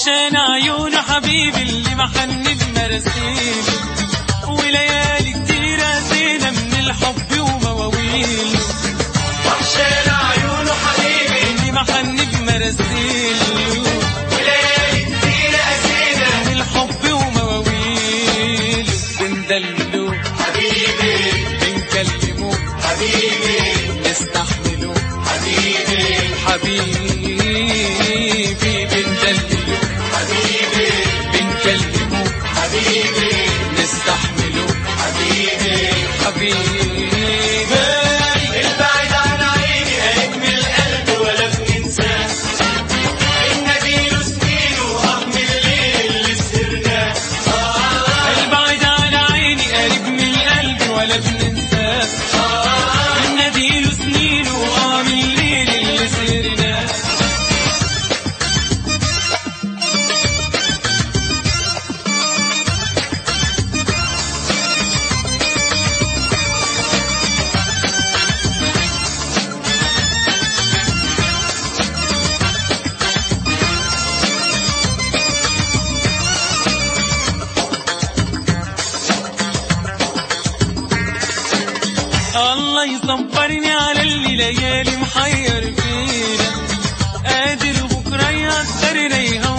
عشان عيون حبيبي اللي محني بمراسيله وليالي كتيرة زينة من الحب ومواويله وحشان عيونه حبيبي اللي محني بمراسيله وليالي كتير أسينا من الحب ومواويله بندلله حبيبي بنكلمه حبيبي نستحمله حبيبي حبيبي بندلله حبيبي بنكلمه حبيبي نستحمله حبيبي حبيبي البعد عن عيني هيكمل القلب ولا بننساه النديل سنين وهم الليل اللي سهرناه البعد عن عيني قريب من القلب ولا بننساه النديل سنين وقام الليل اللي سهرناه الله يصبرني على اللي ليالي محير فينا قادر بكره يقدر يريها